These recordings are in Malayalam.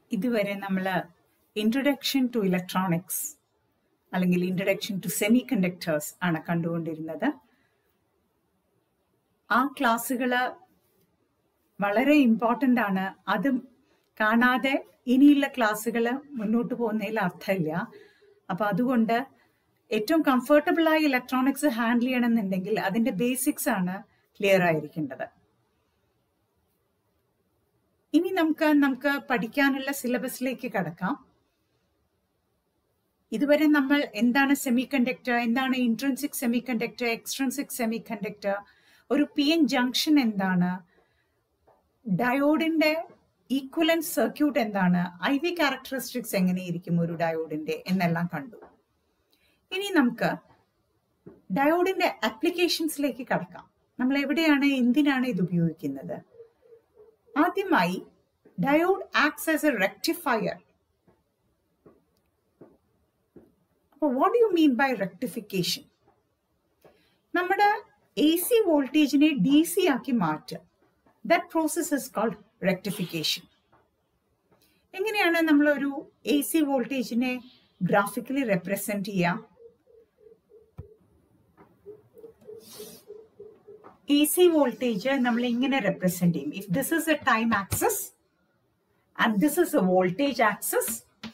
ഇതുവരെ നമ്മൾ ഇൻട്രൊഡക്ഷൻ ടു ഇലക്ട്രോണിക്സ് അല്ലെങ്കിൽ ഇൻട്രൊഡക്ഷൻ ടു സെമി കണ്ടക്ടേഴ്സ് ആണ് കണ്ടുകൊണ്ടിരുന്നത് ആ ക്ലാസ്സുകൾ വളരെ ഇമ്പോർട്ടൻ്റ് ആണ് അത് കാണാതെ ഇനിയുള്ള ക്ലാസ്സുകൾ മുന്നോട്ട് പോകുന്നതിൽ അർത്ഥമില്ല അപ്പൊ അതുകൊണ്ട് ഏറ്റവും കംഫർട്ടബിൾ ആയി ഇലക്ട്രോണിക്സ് ഹാൻഡിൽ ചെയ്യണമെന്നുണ്ടെങ്കിൽ അതിന്റെ ബേസിക്സ് ആണ് ക്ലിയർ ആയിരിക്കേണ്ടത് ഇനി നമുക്ക് നമുക്ക് പഠിക്കാനുള്ള സിലബസിലേക്ക് കടക്കാം ഇതുവരെ നമ്മൾ എന്താണ് സെമി കണ്ടക്ടർ എന്താണ് intrinsic semiconductor extrinsic semiconductor ഒരു പി എൻ ജംഗ്ഷൻ എന്താണ് ഡയോഡിന്റെ ഈക്വലൻസ് സർക്യൂട്ട് എന്താണ് ഐ വി ക്യാരക്ടറിസ്റ്റിക്സ് എങ്ങനെയിരിക്കും ഒരു ഡയോഡിന്റെ എന്നെല്ലാം കണ്ടു ഇനി നമുക്ക് ഡയോഡിന്റെ ആപ്ലിക്കേഷൻസിലേക്ക് കടക്കാം നമ്മൾ എവിടെയാണ് എന്തിനാണ് ഇത് ഉപയോഗിക്കുന്നത് ആദ്യമായി diode acts as a rectifier അപ്പോൾ what you mean by rectification നമ്മുടെ എ സി വോൾട്ടേജിനെ ഡി സി ആക്കി മാറ്റുക that process is called rectification എങ്ങനെയാണ് നമ്മൾ ഒരു എ സി വോൾട്ടേജിനെ ഗ്രാഫിക്കലി റെപ്രസെന്റ് ചെയ്യുക എ സി വോൾട്ടേജ് നമ്മൾ ഇങ്ങനെ റെപ്രസെന്റ് ചെയ്യും if this is a time axis and this is a voltage axis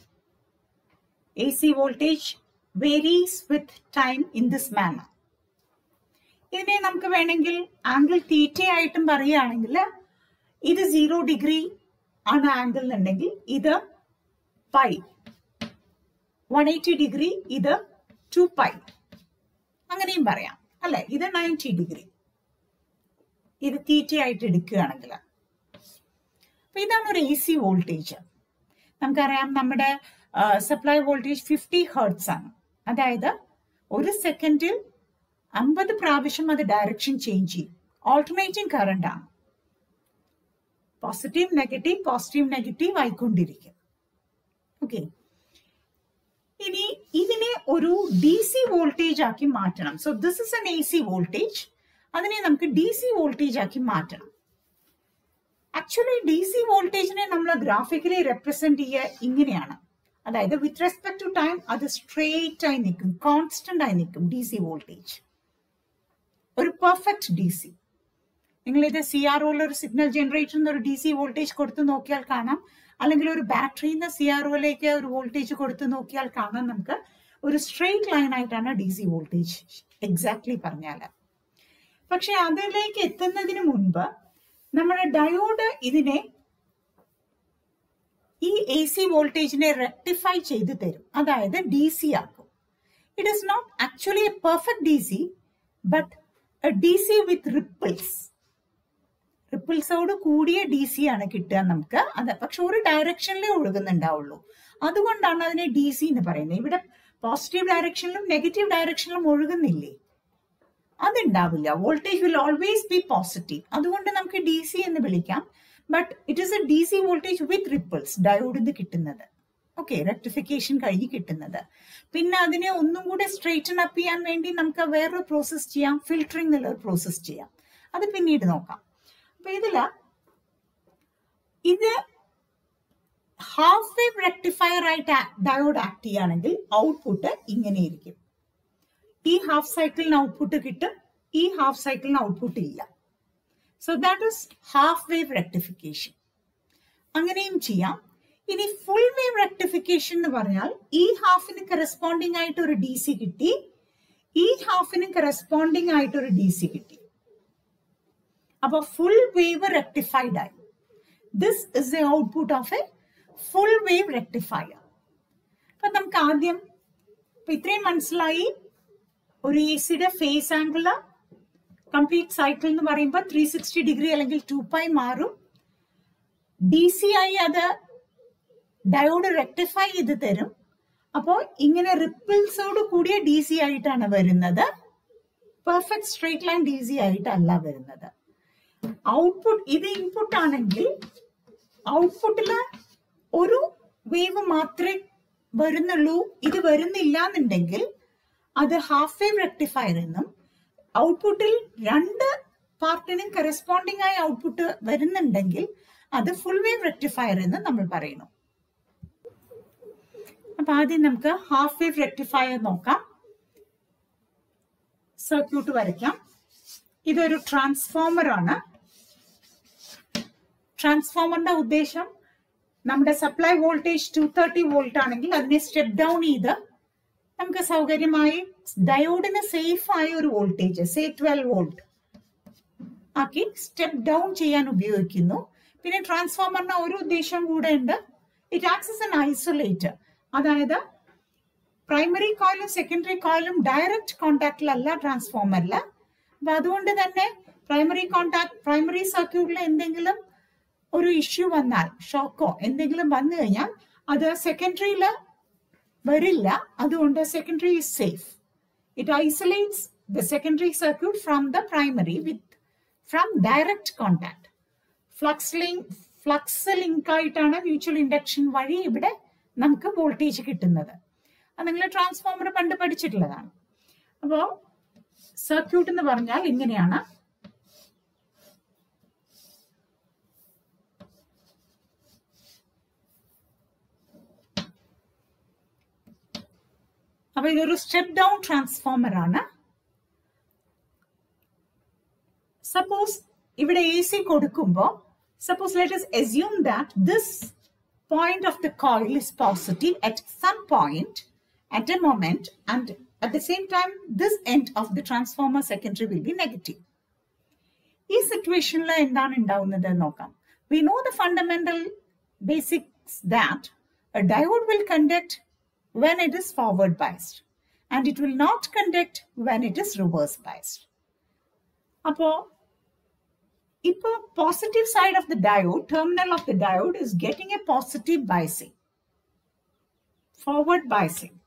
A C voltage varies with time in this manner ഇതിനെ നമുക്ക് വേണമെങ്കിൽ ആംഗിൾ തീറ്റ ആയിട്ടും പറയുകയാണെങ്കിൽ ഇത് സീറോ ഡിഗ്രി ആണ് ആംഗിൾ എന്നുണ്ടെങ്കിൽ ഇത് പൈ വൺ എയ്റ്റി ഡിഗ്രി ഇത് ടു പൈ അങ്ങനെയും പറയാം അല്ലെ ഇത് നയൻറ്റി ഡിഗ്രി ഇത് തീറ്റ ആയിട്ട് എടുക്കുകയാണെങ്കിൽ അപ്പൊ ഇതാണ് ഒരു എ സി വോൾട്ടേജ് നമുക്കറിയാം നമ്മുടെ സപ്ലൈ വോൾട്ടേജ് ഫിഫ്റ്റി ഹേർട്സ് ആണ് അതായത് ഒരു സെക്കൻഡിൽ അമ്പത് പ്രാവശ്യം അത് ഡയറക്ഷൻ ചേഞ്ച് ചെയ്യും ഓൾട്ടർനേറ്റിംഗ് കറണ്ട് ആണ് പോസിറ്റീവ് നെഗറ്റീവ് പോസിറ്റീവ് നെഗറ്റീവ് ആയിക്കൊണ്ടിരിക്കും ഓക്കെ ഇനി ഇതിനെ ഒരു ഡി സി വോൾട്ടേജ് ആക്കി മാറ്റണം so this is an A C voltage അതിനെ നമുക്ക് ഡി സി വോൾട്ടേജ് ആക്കി മാറ്റണം ആക്ച്വലി ഡി സി വോൾട്ടേജിനെ നമ്മൾ ഗ്രാഫിക്കലി റെപ്രസെന്റ് ചെയ്യുക ഇങ്ങനെയാണ് അതായത് വിത്ത് റെസ്പെക്ട് ടു ടൈം അത് സ്ട്രേറ്റ് ആയി നിൽക്കും കോൺസ്റ്റന്റ് ആയി നിൽക്കും ഡി സി വോൾട്ടേജ് ഒരു പെർഫെക്റ്റ് ഡി സി നിങ്ങൾ ഇത് സി ആർ ഒയിൽ ഒരു സിഗ്നൽ ജനറേറ്ററിൽ നിന്ന് ഒരു ഡി സി വോൾട്ടേജ് കൊടുത്ത് നോക്കിയാൽ കാണാം അല്ലെങ്കിൽ ഒരു ബാറ്ററിയിൽ നിന്ന് സി ആർ ഒയിലേക്ക് ഒരു വോൾട്ടേജ് കൊടുത്ത് നോക്കിയാൽ കാണാം നമുക്ക് ഒരു സ്ട്രെയിറ്റ് ലൈൻ ആയിട്ടാണ് ഡി സി വോൾട്ടേജ് എക്സാക്ട്ലി പറഞ്ഞാൽ പക്ഷെ അതിലേക്ക് എത്തുന്നതിന് മുൻപ് നമ്മുടെ ഡയോഡ് ഇതിനെ ഈ എ സി വോൾട്ടേജിനെ റെക്ടിഫൈ ചെയ്ത് തരും അതായത് ഡി സി ആക്കും it is not actually a perfect D C but D C with ripples റിപ്പിൾസോട് കൂടിയ ഡി സി ആണ് കിട്ടുക നമുക്ക് അത് പക്ഷെ ഒരു ഡയറക്ഷനിലേ ഒഴുകുന്നുണ്ടാവുള്ളൂ അതുകൊണ്ടാണ് അതിനെ ഡി സി എന്ന് പറയുന്നത് ഇവിടെ പോസിറ്റീവ് ഡയറക്ഷനിലും നെഗറ്റീവ് ഡയറക്ഷനിലും ഒഴുകുന്നില്ലേ അതുണ്ടാവില്ല voltage will always be positive അതുകൊണ്ട് നമുക്ക് ഡി സി എന്ന് വിളിക്കാം but it is a D C voltage with ripples ഡയോഡിന്ന് കിട്ടുന്നത് ഓക്കെ റെക്ടിഫിക്കേഷൻ കഴിഞ്ഞ് കിട്ടുന്നത് പിന്നെ അതിനെ ഒന്നും കൂടെ സ്ട്രെയിറ്റൻ അപ്പ് ചെയ്യാൻ വേണ്ടി നമുക്ക് വേറൊരു പ്രോസസ് ചെയ്യാം ഫിൽറ്ററിംഗ് എന്നുള്ള ഒരു പ്രോസസ് ചെയ്യാം അത് പിന്നീട് നോക്കാം അപ്പൊ ഇതില് ഇത് ഹാഫ് വേവ് റെക്ടിഫയർ ആയിട്ട് ഡയോഡ് ആക്ട് ചെയ്യുകയാണെങ്കിൽ ഔട്ട്പുട്ട് ഇങ്ങനെ ഇരിക്കും ഈ ഹാഫ് സൈക്കിളിന് ഔട്ട്പുട്ട് കിട്ടും ഈ ഹാഫ് സൈക്കിളിന് ഔട്ട്പുട്ട് ഇല്ല so that is half wave rectification അങ്ങനെയും ചെയ്യാം ഇനി ഫുൾ വേവ് റെക്ടിഫിക്കേഷൻ എന്ന് പറഞ്ഞാൽ ഈ ഹാഫിന് കറസ്പോണ്ടിങ് ആയിട്ട് ഒരു ഡി സി കിട്ടി ഈ ഹാഫിന് കറസ്പോണ്ടിങ് ആയിട്ട് ഒരു ഡി സി കിട്ടി അപ്പൊ ഫുൾ വേവ് റെക്ടിഫൈഡ് ആയി this is a output of a full wave rectifier അപ്പൊ നമുക്ക് ആദ്യം ഇപ്പൊ ഇത്രയും മനസ്സിലായി ഒരു എ സിയുടെ ഫേസ് ആംഗിള് കംപ്ലീറ്റ് സൈക്കിൾ എന്ന് പറയുമ്പോൾ ത്രീ സിക്സ്റ്റി ഡിഗ്രി അല്ലെങ്കിൽ ടു പൈ മാറും ഡി സി ആയി അത് ഡയോഡ് റെക്ടിഫൈ ചെയ്ത് തരും അപ്പോൾ ഇങ്ങനെ റിപ്പിൾസോട് കൂടിയ ഡി സി ആയിട്ടാണ് വരുന്നത് perfect straight line D C ആയിട്ടല്ല വരുന്നത് ഔട്ട്പുട്ട് ഇത് ഇൻപുട്ട് ആണെങ്കിൽ ഔട്ട്പുട്ടില് ഒരു വേവ് മാത്രമേ വരുന്നുള്ളൂ ഇത് വരുന്നില്ല എന്നുണ്ടെങ്കിൽ അത് ഹാഫ് വേവ് റെക്ടിഫയർ എന്നും ഔട്ട്പുട്ടിൽ രണ്ട് പാർട്ടിനും കറസ്പോണ്ടിങ് ആയ ഔട്ട്പുട്ട് വരുന്നുണ്ടെങ്കിൽ അത് ഫുൾ വേവ് റെക്ടിഫയർ എന്ന് നമ്മൾ പറയുന്നു അപ്പൊ ആദ്യം നമുക്ക് ഹാഫ് വേവ് റെക്ടിഫയർ നോക്കാം സർക്യൂട്ട് വരയ്ക്കാം ഇതൊരു ട്രാൻസ്ഫോമർ ആണ് ട്രാൻസ്ഫോമറിന്റെ ഉദ്ദേശം നമ്മുടെ supply voltage two thirty volt ആണെങ്കിൽ അതിനെ സ്റ്റെപ്പ് ഡൗൺ ചെയ്ത് നമുക്ക് സൗകര്യമായി ഡയോഡിന് സേഫ് ആയ ഒരു വോൾട്ടേജ് സേ ട്വൽവ് വോൾട്ട് ആക്കി സ്റ്റെപ്പ് ഡൗൺ ചെയ്യാൻ ഉപയോഗിക്കുന്നു പിന്നെ ട്രാൻസ്ഫോമറിന് ഒരു ഉദ്ദേശം കൂടെ ഉണ്ട് ഇറ്റ് ആക്സസ് എൻ ഐസൊലേറ്റർ അതായത് പ്രൈമറി കോയിലും സെക്കൻഡറി കോയിലും ഡയറക്റ്റ് കോണ്ടാക്റ്റിലല്ല ട്രാൻസ്ഫോമറിൽ അപ്പൊ അതുകൊണ്ട് തന്നെ പ്രൈമറി കോണ്ടാക്ട് പ്രൈമറി സർക്യൂട്ടിൽ എന്തെങ്കിലും ഒരു ഇഷ്യൂ വന്നാൽ ഷോക്കോ എന്തെങ്കിലും വന്നു കഴിഞ്ഞാൽ അത് സെക്കൻഡറിയിൽ വരില്ല അതുകൊണ്ട് secondary is safe it isolates the secondary circuit from the primary with from direct contact flux link flux link ആയിട്ടാണ് മ്യൂച്വൽ ഇൻഡക്ഷൻ വഴി ഇവിടെ നമുക്ക് വോൾട്ടേജ് കിട്ടുന്നത് അത് നിങ്ങൾ ട്രാൻസ്ഫോമർ പണ്ട് പഠിച്ചിട്ടുള്ളതാണ് അപ്പോൾ സർക്യൂട്ട് എന്ന് പറഞ്ഞാൽ ഇങ്ങനെയാണ് അപ്പൊ ഇതൊരു സ്റ്റെപ്പ് ഡൗൺ ട്രാൻസ്ഫോമർ ആണ് സപ്പോസ് ഇവിടെ എ സി കൊടുക്കുമ്പോൾ suppose let us assume that this point of the coil is positive at some point at a moment and at the same time this end of the transformer secondary will be negative ഈ സിറ്റുവേഷനിൽ എന്താണ് ഉണ്ടാവുന്നത് എന്ന് നോക്കാം we know the fundamental basics that a diode will conduct when it is forward biased and it will not conduct when it is reverse biased. അപ്പോൾ ഇപ്പോൾ positive side of the diode terminal of the diode is getting a positive biasing forward biasing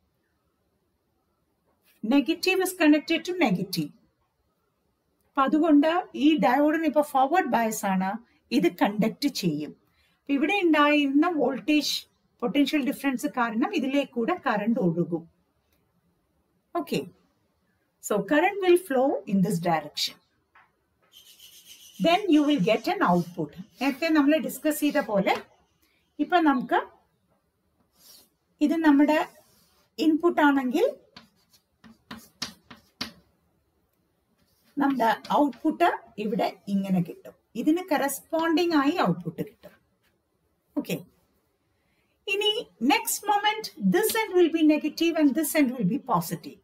negative is connected to negative അപ്പൊ അതുകൊണ്ട് ഈ ഡയോഡിന് ഇപ്പൊ ഫോർവേഡ് ബയസ് ആണ് ഇത് കണ്ടക്ട് ചെയ്യും അപ്പൊ ഇവിടെ ഉണ്ടായിരുന്ന വോൾട്ടേജ് പൊട്ടൻഷ്യൽ ഡിഫറൻസ് കാരണം ഇതിലേക്കൂടെ കറണ്ട് ഒഴുകും okay so current will flow in this direction then you will get an output നേരത്തെ നമ്മൾ ഡിസ്കസ് ചെയ്ത പോലെ ഇപ്പൊ നമുക്ക് ഇത് നമ്മുടെ ഇൻപുട്ട് ആണെങ്കിൽ നമ്മുടെ ഔട്ട്പുട്ട് ഇവിടെ ഇങ്ങനെ കിട്ടും ഇതിന് കറസ്പോണ്ടിങ് ആയി ഔട്ട്പുട്ട് കിട്ടും ഓക്കെ ഇനി next moment this end will be negative and this end will be positive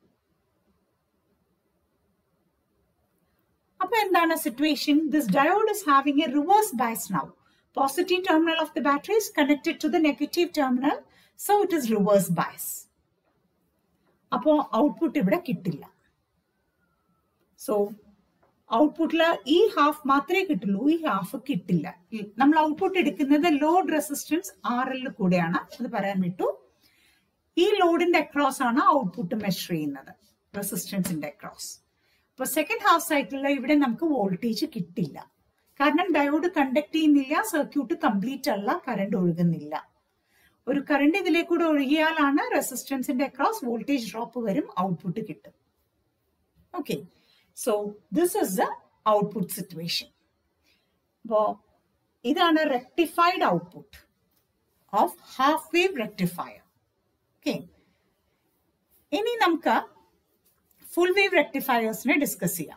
അപ്പൊ എന്താണ് situation this diode is having a reverse bias now positive terminal of the battery is connected to the negative terminal so it is reverse bias അപ്പോ ഔട്ട്പുട്ട് ഇവിടെ കിട്ടില്ല സോ ഔട്ട്പുട്ടിൽ ഈ ഹാഫ് മാത്രമേ കിട്ടുള്ളൂ ഈ ഹാഫ് കിട്ടില്ല നമ്മൾ ഔട്ട്പുട്ട് എടുക്കുന്നത് ലോഡ് റെസിസ്റ്റൻസ് ആർ എല്ലിൽ കൂടെയാണ് അത് പറയാൻ വിട്ടു ഈ ലോഡിന്റെ അക്രോസ് ആണ് ഔട്ട്പുട്ട് മെഷർ ചെയ്യുന്നത് റെസിസ്റ്റൻസിന്റെ അക്രോസ് അപ്പൊ സെക്കൻഡ് ഹാഫ് സൈക്കിളിൽ ഇവിടെ നമുക്ക് വോൾട്ടേജ് കിട്ടില്ല കാരണം ഡയോഡ് കണ്ടക്ട് ചെയ്യുന്നില്ല സർക്യൂട്ട് കംപ്ലീറ്റ് അല്ല കറണ്ട് ഒഴുകുന്നില്ല ഒരു കറണ്ട് ഇതിലേക്കൂടെ ഒഴുകിയാലാണ് റെസിസ്റ്റൻസിന്റെ അക്രോസ് വോൾട്ടേജ് ഡ്രോപ്പ് വരും ഔട്ട്പുട്ട് കിട്ടും okay so this is the output situation അപ്പോ ഇതാണ് rectified output of half wave rectifier okay ഇനി നമുക്ക് ഫുൾ വേവ് റെക്ടിഫയേഴ്സിനെ ഡിസ്കസ് ചെയ്യാം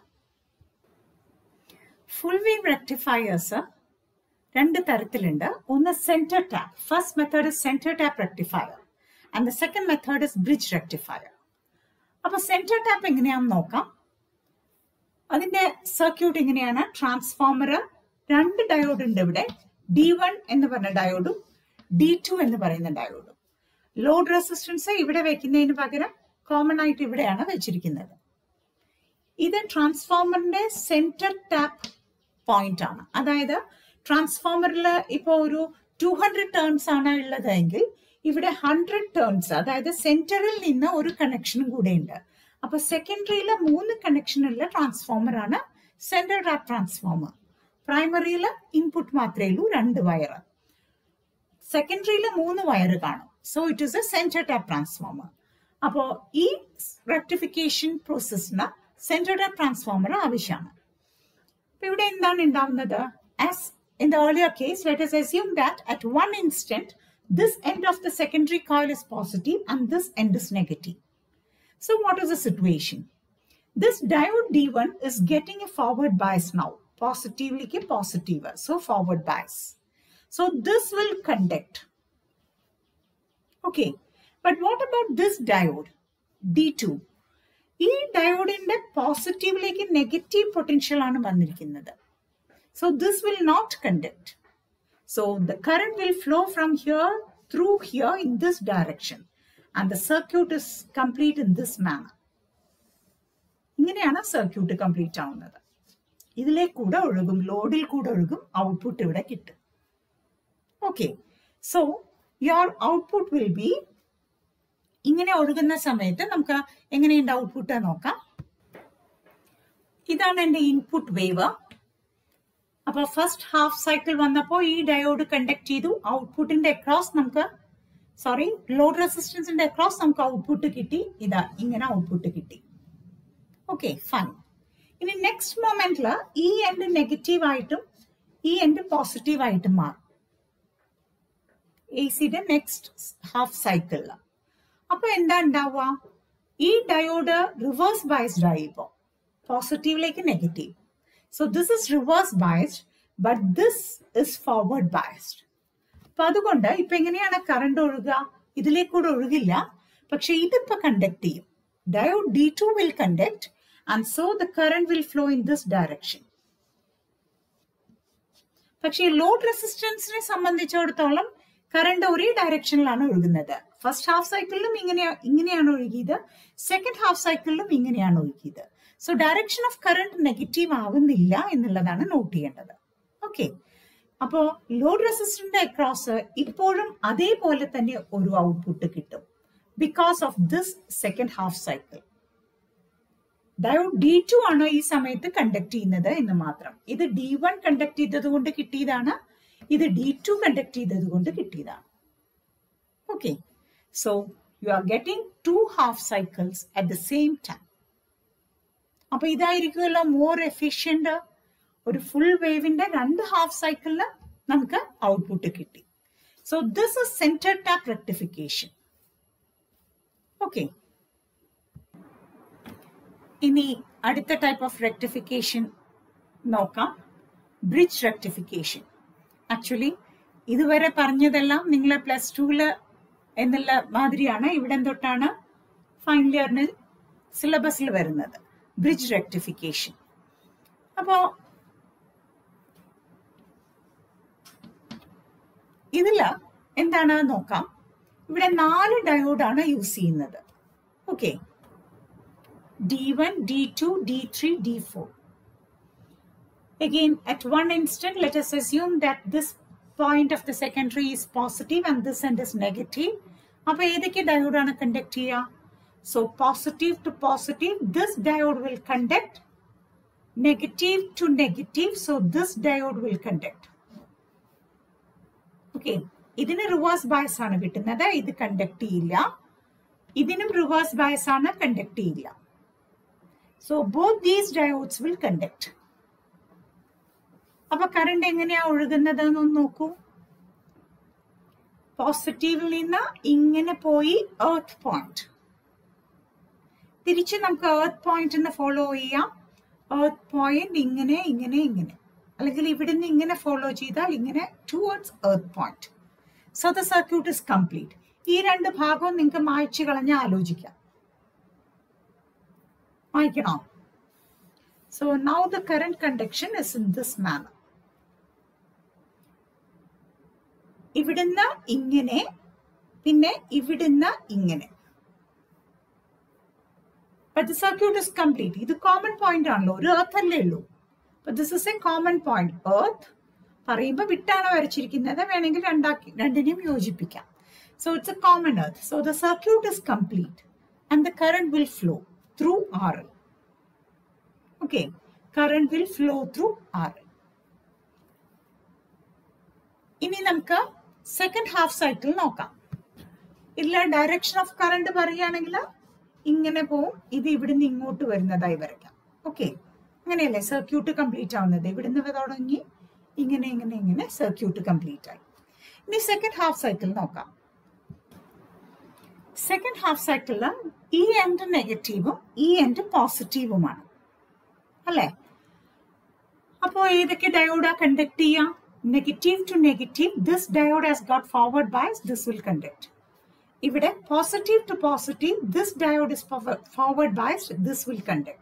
ഫുൾ വേവ് റെക്ടിഫയേഴ്സ് രണ്ട് തരത്തിലുണ്ട് ഒന്ന് centre tap first method is centre tap rectifier and the second method is bridge rectifier അപ്പൊ സെന്റർ ടാപ്പ് എങ്ങനെയാണെന്ന് നോക്കാം അതിന്റെ സർക്യൂട്ട് ഇങ്ങനെയാണ് ട്രാൻസ്ഫോമർ രണ്ട് ഡയോഡ് ഉണ്ട് ഇവിടെ ഡി വൺ എന്ന് പറഞ്ഞ ഡയോഡും ഡി ടു എന്ന് പറയുന്ന ഡയോഡും ലോഡ് റെസിസ്റ്റൻസ് ഇവിടെ വെക്കുന്നതിന് പകരം കോമൺ ആയിട്ട് ഇവിടെയാണ് വെച്ചിരിക്കുന്നത് ഇത് ട്രാൻസ്ഫോമറിന്റെ സെന്റർ ടാപ്പ് പോയിന്റ് ആണ് അതായത് ട്രാൻസ്ഫോമറിൽ ഇപ്പോൾ ഒരു ടു ഹൺഡ്രഡ് ടേൺസ് ആണ് ഉള്ളതെങ്കിൽ ഇവിടെ ഹൺഡ്രഡ് ടേൺസ് അതായത് സെന്ററിൽ നിന്ന് ഒരു കണക്ഷനും കൂടെ ഉണ്ട് അപ്പൊ സെക്കൻഡറിയിലെ മൂന്ന് കണക്ഷനുള്ള ട്രാൻസ്ഫോമർ ആണ് സെന്റർ ടാപ്പ് ട്രാൻസ്ഫോമർ പ്രൈമറിയിൽ ഇൻപുട്ട് മാത്രമേ ഉള്ളൂ രണ്ട് വയർ സെക്കൻഡറിയിൽ മൂന്ന് വയർ കാണും so it is a centre tap transformer അപ്പോൾ ഈ റെക്ടിഫിക്കേഷൻ പ്രോസസ്സിന് സെന്റർ ടാപ്പ് ട്രാൻസ്ഫോമർ ആവശ്യമാണ് അപ്പൊ ഇവിടെ എന്താണ് ഉണ്ടാവുന്നത് as in the earlier case let us assume that at one instant this end of the secondary coil is positive and this end is negative. So what is the situation? This diode D1 is getting a forward bias now. Positively ke positive. So forward bias. So this will conduct. Okay. But what about this diode? D2. ഈ ഡയോഡിന്റെ പോസിറ്റീവിലേക്ക് നെഗറ്റീവ് പൊട്ടൻഷ്യൽ ആണ് വന്നിരിക്കുന്നത് so this will not conduct so the current will flow from here through here in this direction and the circuit is complete in this manner ഇങ്ങനെയാണ് സർക്യൂട്ട് കംപ്ലീറ്റ് ആവുന്നത് ഇതിലെ കൂടെ ഒഴുകും ലോഡിൽ കൂടെ ഒഴുകും ഔട്ട്പുട്ട് ഇവിടെ കിട്ടും okay so your output will be ഇങ്ങനെ ഒഴുകുന്ന സമയത്ത് നമുക്ക് എങ്ങനെയുണ്ട് ഔട്ട്പുട്ട് നോക്കാം ഇതാണ് എൻ്റെ ഇൻപുട്ട് വേവ് അപ്പൊ ഫസ്റ്റ് ഹാഫ് സൈക്കിൾ വന്നപ്പോൾ ഈ ഡയോഡ് കണ്ടക്ട് ചെയ്തു ഔട്ട്പുട്ടിന്റെ അക്രോസ് നമുക്ക് സോറി ലോഡ് റെസിസ്റ്റൻസിന്റെ അക്രോസ് നമുക്ക് ഔട്ട്പുട്ട് കിട്ടി ഇതാ ഇങ്ങനെ ഔട്ട്പുട്ട് കിട്ടി ഓക്കെ ഫൈൻ ഇനി നെക്സ്റ്റ് മൊമെന്റിൽ ഈ എൻഡ് നെഗറ്റീവ് ആയിട്ടും ഈ എൻഡ് പോസിറ്റീവ് ആയിട്ടും മാറും എ സിയുടെ നെക്സ്റ്റ് ഹാഫ് സൈക്കിളിൽ അപ്പൊ എന്താ ഉണ്ടാവുക ഈ ഡയോഡ് റിവേഴ്സ് ബയസ്ഡ് ആയി ഇപ്പോ പോസിറ്റീവിലേക്ക് negative so this is reverse biased but this is forward biased അപ്പൊ അതുകൊണ്ട് ഇപ്പൊ എങ്ങനെയാണ് കറണ്ട് ഒഴുകുക ഇതിലേക്കൂടെ ഒഴുകില്ല പക്ഷെ ഇതിപ്പോ കണ്ടക്ട് ചെയ്യും diode D two will conduct and so the current will flow in this direction പക്ഷേ ലോഡ് റെസിസ്റ്റൻസിനെ സംബന്ധിച്ചിടത്തോളം കറണ്ട് ഒരേ ഡയറക്ഷനിലാണ് ഒഴുകുന്നത് ഫസ്റ്റ് ഹാഫ് സൈക്കിളിലും ഇങ്ങനെ ഇങ്ങനെയാണ് ഒഴുകിയത് സെക്കൻഡ് ഹാഫ് സൈക്കിളിലും ഇങ്ങനെയാണ് ഒഴുകിയത് so direction of current negative ആവുന്നില്ല എന്നുള്ളതാണ് നോട്ട് ചെയ്യേണ്ടത് ഓക്കെ അപ്പോ ലോഡ് റെസിസ്റ്ററിന്റെ അക്രോസ് ഇപ്പോഴും അതേപോലെ തന്നെ ഒരു ഔട്ട്പുട്ട് കിട്ടും because of this second half cycle diode D two ആണ് ഈ സമയത്ത് കണ്ടക്ട് ചെയ്യുന്നത് എന്ന് മാത്രം ഇത് ഡി വൺ കണ്ടക്ട് ചെയ്തത് കൊണ്ട് കിട്ടിയതാണ് ഇത് ഡി ടു കണ്ടക്ട് ചെയ്തത് കൊണ്ട് കിട്ടിയതാണ് okay so you are getting two half cycles at the same time അപ്പൊ ഇതായിരിക്കുമല്ലോ മോർ എഫിഷ്യന്റ് ഒരു ഫുൾ വേവിന്റെ രണ്ട് ഹാഫ് സൈക്കിളിന് നമുക്ക് ഔട്ട്പുട്ട് കിട്ടി so this is centre tap rectification okay ഇനി അടുത്ത ടൈപ്പ് ഓഫ് റെക്ടിഫിക്കേഷൻ നോക്കാം ബ്രിഡ്ജ് റെക്ടിഫിക്കേഷൻ ആക്ച്വലി ഇതുവരെ പറഞ്ഞതെല്ലാം നിങ്ങൾ പ്ലസ് ടുവില് എന്നുള്ള മാതിരിയാണ് ഇവിടെ തൊട്ടാണ് ഫൈനൽ ഇയറിന് സിലബസിൽ വരുന്നത് ബ്രിഡ്ജ് റെക്ടിഫിക്കേഷൻ അപ്പോ ഇതില് എന്താണ് നോക്കാം ഇവിടെ നാല് ഡയോഡാണ് യൂസ് ചെയ്യുന്നത് okay D one D two D three D four Again, at one instant, let us assume that this point of the secondary is positive and this end is negative. അപ്പൊ ഏതൊക്കെ ഡയോഡാണ് കണ്ടക്ട് ചെയ്യുക so positive to positive this diode will conduct negative to negative so this diode will conduct okay ഇതിന് റിവേഴ്സ് ബയസ് ആണ് കിട്ടുന്നത് ഇത് കണ്ടക്ട് ചെയ്യില്ല ഇതിനും റിവേഴ്സ് ബയസ് ആണ് കണ്ടക്ട് ചെയ്യില്ല so both these diodes will conduct അപ്പൊ കറണ്ട് എങ്ങനെയാ ഒഴുകുന്നത് എന്നൊന്ന് നോക്കൂ പോസിറ്റീവിൽ നിന്ന് ഇങ്ങനെ പോയി എർത്ത് പോയിന്റ് തിരിച്ച് നമുക്ക് എർത്ത് പോയിന്റിനെ ഫോളോ ചെയ്യാം എർത്ത് പോയിന്റ് ഇങ്ങനെ ഇങ്ങനെ ഇങ്ങനെ അല്ലെങ്കിൽ ഇവിടുന്ന് ഇങ്ങനെ ഫോളോ ചെയ്താൽ ഇങ്ങനെ towards earth point so the circuit is complete ഈ രണ്ട് ഭാഗവും നിങ്ങൾക്ക് മായ്ച്ചു കളഞ്ഞ് ആലോചിക്കാം വായിക്കണോ so now the current conduction is in this manner ഇവിടുന്ന് ഇങ്ങനെ പിന്നെ ഇവിടുന്ന് ഇങ്ങനെ But the circuit is complete. ഇത് കോമൺ പോയിന്റ് ആണല്ലോ ഒരു എർത്ത് അല്ലേ ഉള്ളൂ But this is a common point. Earth പറയുമ്പോൾ വിട്ടാണ് വരച്ചിരിക്കുന്നത് വേണമെങ്കിൽ രണ്ടാക്കി രണ്ടിനെയും യോജിപ്പിക്കാം so it's a common earth so the circuit is complete and the current will flow through R L okay current will flow through R L ഇനി നമുക്ക് സെക്കൻഡ് ഹാഫ് സൈക്കിൾ നോക്കാം ഇതിലെ ഡയറക്ഷൻ ഓഫ് കറണ്ട് പറയുകയാണെങ്കിൽ ഇങ്ങനെ പോവും ഇത് ഇവിടുന്ന് ഇങ്ങോട്ട് വരുന്നതായി വരയ്ക്കാം ഓക്കെ അങ്ങനെയല്ലേ സർക്യൂട്ട് കംപ്ലീറ്റ് ആവുന്നത് ഇവിടുന്ന് തുടങ്ങി ഇങ്ങനെ ഇങ്ങനെ ഇങ്ങനെ സർക്യൂട്ട് കംപ്ലീറ്റ് ആയി ഇനി സെക്കൻഡ് ഹാഫ് സൈക്കിൾ നോക്കാം സെക്കൻഡ് ഹാഫ് സൈക്കിളിൽ ഈ എൻഡ് നെഗറ്റീവും ഈ എൻഡ് പോസിറ്റീവുമാണ് അല്ലേ അപ്പോൾ ഏതൊക്കെ ഡയോഡാ കണ്ടക്ട് ചെയ്യാം negative to negative this diode has got forward bias this will conduct ഇവിടെ positive to positive this diode is forward biased this will conduct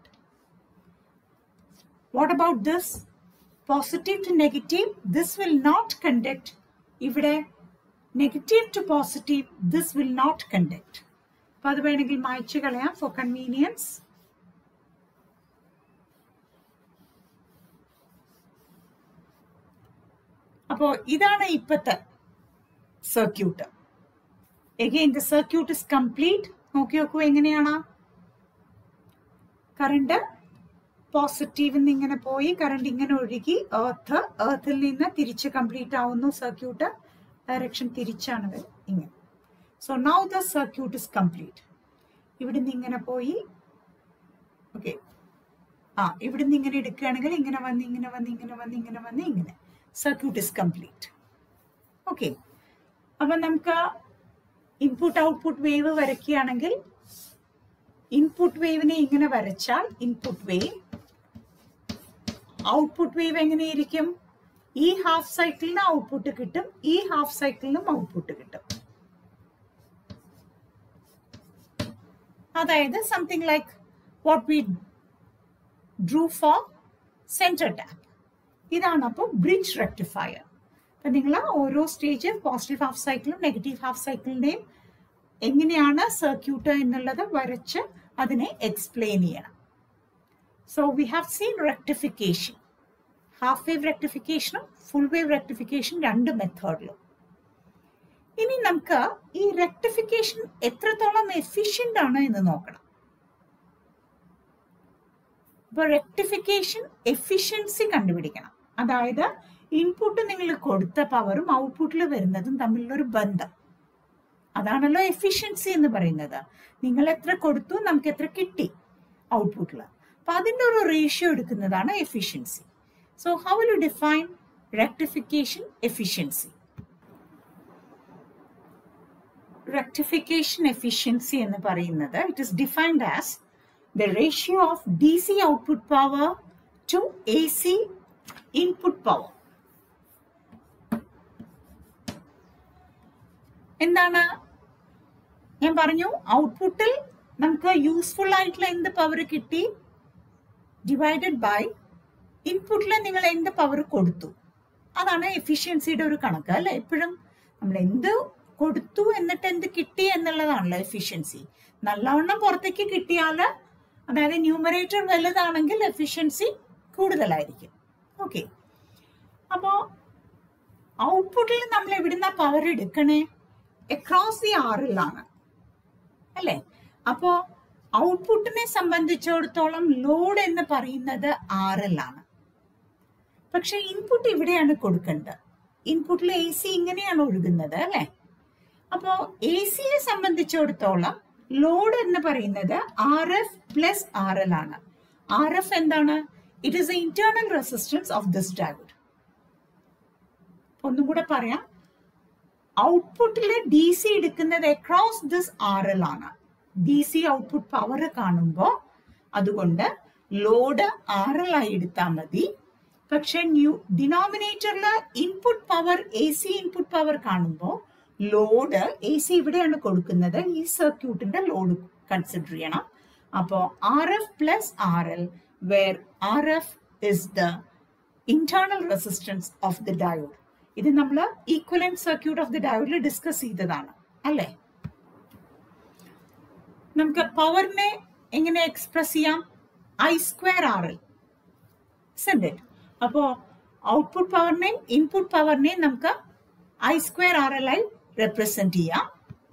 what about this positive to negative this will not conduct ഇവിടെ negative to positive this will not conduct അപ്പൊ അത് വേണമെങ്കിൽ മായ്ച്ചു കളയാം ഫോർ കൺവീനിയൻസ് അപ്പോ ഇതാണ് ഇപ്പത്തെ circuit again the circuit is complete നോക്കി നോക്കൂ എങ്ങനെയാണ് കറണ്ട് പോസിറ്റീവ് നിന്ന് ഇങ്ങനെ പോയി കറണ്ട് ഇങ്ങനെ ഒഴുകി എർത്ത് എർത്തിൽ നിന്ന് തിരിച്ച് കംപ്ലീറ്റ് ആവുന്നു സർക്യൂട്ട് ഡയറക്ഷൻ തിരിച്ചാണ് വരും ഇങ്ങനെ so now the circuit is complete ഇവിടുന്ന് ഇങ്ങനെ പോയി ഓക്കെ ആ ഇവിടുന്ന് ഇങ്ങനെ എടുക്കുകയാണെങ്കിൽ ഇങ്ങനെ വന്ന് ഇങ്ങനെ വന്ന് ഇങ്ങനെ വന്ന് ഇങ്ങനെ വന്ന് ഇങ്ങനെ സർക്യൂട്ട് ഇസ് കംപ്ലീറ്റ് ഓക്കെ അപ്പം നമുക്ക് ഇൻപുട്ട് ഔട്ട്പുട്ട് വേവ് വരയ്ക്കുകയാണെങ്കിൽ ഇൻപുട്ട് വേവിനെ ഇങ്ങനെ വരച്ചാൽ ഇൻപുട്ട് വേവ് ഔട്ട്പുട്ട് വേവ് എങ്ങനെയിരിക്കും ഈ ഹാഫ് സൈക്കിളിന് ഔട്ട്പുട്ട് കിട്ടും ഈ ഹാഫ് സൈക്കിളിനും ഔട്ട്പുട്ട് കിട്ടും അതായത് something like what we drew for centre tap ഇതാണ് അപ്പോൾ ബ്രിഡ്ജ് റെക്ടിഫയർ അപ്പൊ നിങ്ങൾ ഓരോ സ്റ്റേജ് പോസിറ്റീവ് ഹാഫ് സൈക്കിളും നെഗറ്റീവ് ഹാഫ് സൈക്കിളിന്റെയും എങ്ങനെയാണ് സർക്യൂട്ട് എന്നുള്ളത് വരച്ച് അതിനെ എക്സ്പ്ലെയിൻ ചെയ്യണം so we have seen rectification half wave റെക്ടിഫിക്കേഷനും ഫുൾ വേവ് റെക്ടിഫിക്കേഷൻ രണ്ട് മെത്തേഡിലും ഇനി നമുക്ക് ഈ റെക്ടിഫിക്കേഷൻ എത്രത്തോളം എഫിഷ്യന്റ് ആണ് എന്ന് നോക്കണം ഇപ്പൊ റെക്ടിഫിക്കേഷൻ എഫിഷ്യൻസി കണ്ടുപിടിക്കണം അതായത് ഇൻപുട്ട് നിങ്ങൾ കൊടുത്ത പവറും ഔട്ട്പുട്ടിൽ വരുന്നതും തമ്മിലുള്ളൊരു ബന്ധം അതാണല്ലോ എഫിഷ്യൻസി എന്ന് പറയുന്നത് നിങ്ങൾ എത്ര കൊടുത്തു നമുക്ക് എത്ര കിട്ടി ഔട്ട്പുട്ടിൽ അപ്പൊ അതിന്റെ ഒരു റേഷ്യോ എടുക്കുന്നതാണ് efficiency so how will you define rectification efficiency rectification efficiency എന്ന് പറയുന്നത് it is defined as the ratio of DC output power to AC input power. എന്താണ് ഞാൻ പറഞ്ഞു ഔട്ട്പുട്ടിൽ നമുക്ക് യൂസ്ഫുൾ ആയിട്ടുള്ള എന്ത് പവർ കിട്ടി ഡിവൈഡഡ് ബൈ ഇൻപുട്ടിൽ നിങ്ങൾ എന്ത് പവർ കൊടുത്തു അതാണ് എഫിഷ്യൻസിയുടെ ഒരു കണക്ക് അല്ലെ എപ്പോഴും നമ്മൾ എന്ത് കൊടുത്തു എന്നിട്ട് എന്ത് കിട്ടി എന്നുള്ളതാണല്ലോ എഫിഷ്യൻസി നല്ലവണ്ണം പുറത്തേക്ക് കിട്ടിയാൽ അതായത് ന്യൂമറേറ്റർ വലുതാണെങ്കിൽ എഫിഷ്യൻസി കൂടുതലായിരിക്കും ഓക്കെ അപ്പോൾ ഔട്ട്പുട്ടിൽ നമ്മൾ എവിടുന്ന പവർ എടുക്കണേ എക്രോസ് ദി ആറിലാണ് അല്ലേ അപ്പോ ഔട്ട്പുട്ടിനെ സംബന്ധിച്ചിടത്തോളം ലോഡ് എന്ന് പറയുന്നത് ആറിലാണ് പക്ഷെ ഇൻപുട്ട് ഇവിടെയാണ് കൊടുക്കേണ്ടത് ഇൻപുട്ടിൽ എ സി ഇങ്ങനെയാണ് ഒഴുകുന്നത് അല്ലേ അപ്പോ എ സിയെ സംബന്ധിച്ചിടത്തോളം ലോഡ് എന്ന് പറയുന്നത് R F plus R L ആണ് ആർ എഫ് എന്താണ് it is a internal resistance of this diode ഒന്നും കൂടെ പറയാം ഔട്ട്പുട്ടിൽ ഡി സി എടുക്കുന്നത് അക്രോസ് ദിസ് ആർ എൽ ആണ് ഡി സി ഔട്ട്പുട്ട് പവർ കാണുമ്പോൾ അതുകൊണ്ട് ലോഡ് ആർ എൽ ആയി എടുത്താൽ മതി പക്ഷെ ന്യൂ ഡിനോമിനേറ്ററിൽ input power A C input power കാണുമ്പോൾ ലോഡ് എ സി ഇവിടെയാണ് കൊടുക്കുന്നത് ഈ സർക്യൂട്ടിന്റെ ലോഡ് കൺസിഡർ ചെയ്യണം അപ്പോൾ R F plus R L where R F is the internal resistance of the diode ഇത് നമ്മൾ ഈക്വലന്റ് സർക്യൂട്ട് ഓഫ് ദ ഡയോഡിൽ ഡിസ്കസ് ചെയ്തതാണ് അല്ലേ നമുക്ക് പവറിനെ എങ്ങനെ എക്സ്പ്രസ് ചെയ്യാം I square R L it അപ്പോ ഔട്ട്പുട്ട് പവറിനെയും ഇൻപുട്ട് പവറിനെയും നമുക്ക് ഐ സ്ക്വയർ ആർ എൽ ആയി represent ചെയ്യാം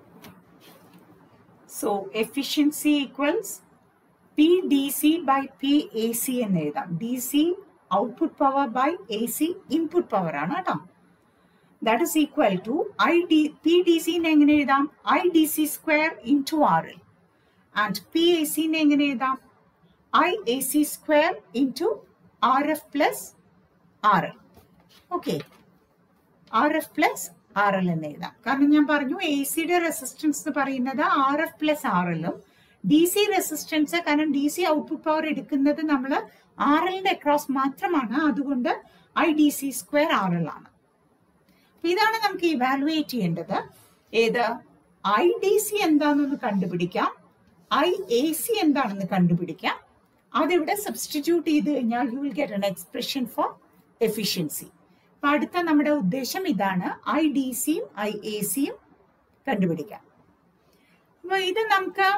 so efficiency equals P D C by P A C എന്ന് എഴുതാം D C output power by A C input power ആണ് കേട്ടോ that is equal to I D P D സിനെ എങ്ങനെ എഴുതാം I D C square into R L and P A സിനെ എങ്ങനെ എഴുതാം I A C square into R F plus R L okay R F plus R L എന്ന് എഴുതാം കാരണം ഞാൻ പറഞ്ഞു എ സിയുടെ റെസിസ്റ്റൻസ് എന്ന് പറയുന്നത് ആർ എഫ് പ്ലസ് ആർ എല്ലും ഡി സി റെസിസ്റ്റൻസ് കാരണം ഡി സി ഔട്ട്പുട്ട് പവർ എടുക്കുന്നത് നമ്മൾ ആർ എല്ലിന്റെ അക്രോസ് മാത്രമാണ് അതുകൊണ്ട് I D C square R L ആണ് ഇതാണ് നമുക്ക് ഇവാലുവേറ്റ് ചെയ്യേണ്ടത് ഏത് ഐ ഡി സി എന്താണെന്ന് കണ്ടുപിടിക്കാം ഐ എ സി എന്താണെന്ന് കണ്ടുപിടിക്കാം അതിവിടെ സബ്സ്റ്റിറ്റ്യൂട്ട് ചെയ്ത് കഴിഞ്ഞാൽ you will get an expression for efficiency അപ്പൊ അടുത്ത നമ്മുടെ ഉദ്ദേശം ഇതാണ് ഐ ഡി സിയും ഐ എ സിയും കണ്ടുപിടിക്കാം അപ്പൊ ഇത് നമുക്ക്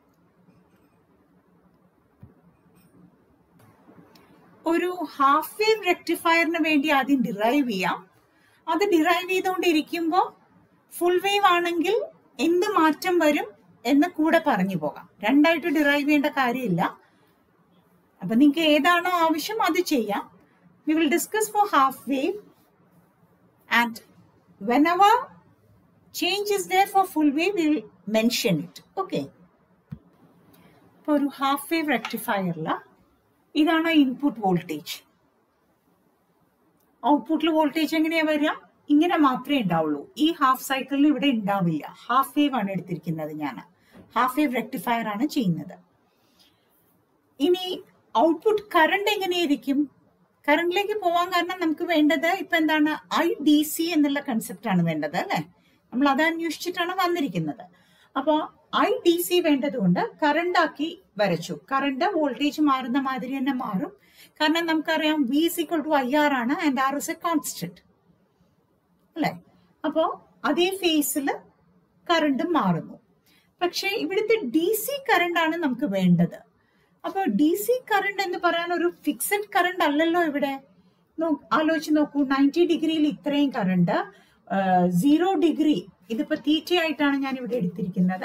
ഒരു ഹാഫ് വേവ് റെക്ടിഫയറിന് വേണ്ടി ആദ്യം ഡിറൈവ് ചെയ്യാം അത് ഡിറൈവ് ചെയ്തുകൊണ്ടിരിക്കുമ്പോൾ ഫുൾ വേവ് ആണെങ്കിൽ എന്ത് മാറ്റം വരും എന്ന് കൂടെ പറഞ്ഞു പോകാം രണ്ടായിട്ട് ഡിറൈവ് ചെയ്യേണ്ട കാര്യമില്ല അപ്പൊ നിങ്ങൾക്ക് ഏതാണോ ആവശ്യം അത് ചെയ്യാം we will discuss for half wave and when our change is there for full wave will mention it okay ഇപ്പോൾ ഒരു ഹാഫ് വേവ് റെക്ടിഫയറിൽ ഇതാണ് ഇൻപുട്ട് വോൾട്ടേജ് ഔട്ട്പുട്ടിൽ വോൾട്ടേജ് എങ്ങനെയാ വരിക ഇങ്ങനെ മാത്രമേ ഉണ്ടാവുള്ളൂ ഈ ഹാഫ് സൈക്കിളിൽ ഇവിടെ ഉണ്ടാവില്ല ഹാഫ് വേവ് ആണ് എടുത്തിരിക്കുന്നത് ഞാൻ ഹാഫ് വേവ് റെക്ടിഫയർ ആണ് ചെയ്യുന്നത് ഇനി ഔട്ട്പുട്ട് കറണ്ട് എങ്ങനെയായിരിക്കും കറണ്ടിലേക്ക് പോവാൻ കാരണം നമുക്ക് വേണ്ടത് ഇപ്പൊ എന്താണ് ഐ ഡി സി എന്നുള്ള കൺസെപ്റ്റ് ആണ് വേണ്ടത് അല്ലെ നമ്മൾ അത് അന്വേഷിച്ചിട്ടാണ് വന്നിരിക്കുന്നത് അപ്പോൾ ഐ ഡി സി വേണ്ടതുകൊണ്ട് കറണ്ട് ആക്കി വരച്ചു കറണ്ട് വോൾട്ടേജ് മാറുന്ന മാതിരി തന്നെ മാറും കാരണം നമുക്കറിയാം V is equal to I R ആണ് and R is a constant അല്ലെ അപ്പോ അതേ ഫേസിൽ കറണ്ട് മാറുന്നു പക്ഷെ ഇവിടുത്തെ ഡി സി കറണ്ട് ആണ് നമുക്ക് വേണ്ടത് അപ്പോൾ ഡി സി കറണ്ട് എന്ന് പറയാൻ ഒരു ഫിക്സഡ് കറണ്ട് അല്ലല്ലോ ഇവിടെ ആലോചിച്ച് നോക്കൂ നയൻറ്റി ഡിഗ്രിയിൽ ഇത്രയും കറണ്ട് സീറോ ഡിഗ്രി ഇതിപ്പോ തീറ്റ ആയിട്ടാണ് ഞാൻ ഇവിടെ എടുത്തിരിക്കുന്നത്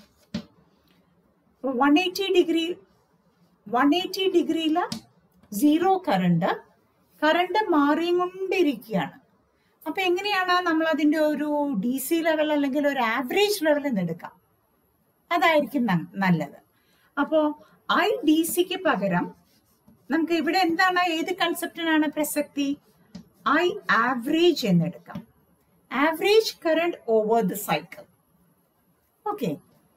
one eighty degree one eighty ഡിഗ്രിയിൽ സീറോ കറണ്ട് കറണ്ട് മാറിക്കൊണ്ടിരിക്കുകയാണ് അപ്പൊ എങ്ങനെയാണ് നമ്മൾ അതിന്റെ ഒരു ഡി സി ലെവൽ അല്ലെങ്കിൽ ഒരു ആവറേജ് ലെവൽ എന്ന് എടുക്കാം അതായിരിക്കും നല്ലത് അപ്പോ ഐ ഡി സിക്ക് പകരം നമുക്ക് ഇവിടെ എന്താണ് ഏത് കൺസെപ്റ്റിനാണ് പ്രസക്തി ഐ ആവറേജ് എന്ന് എടുക്കാം average current over the cycle okay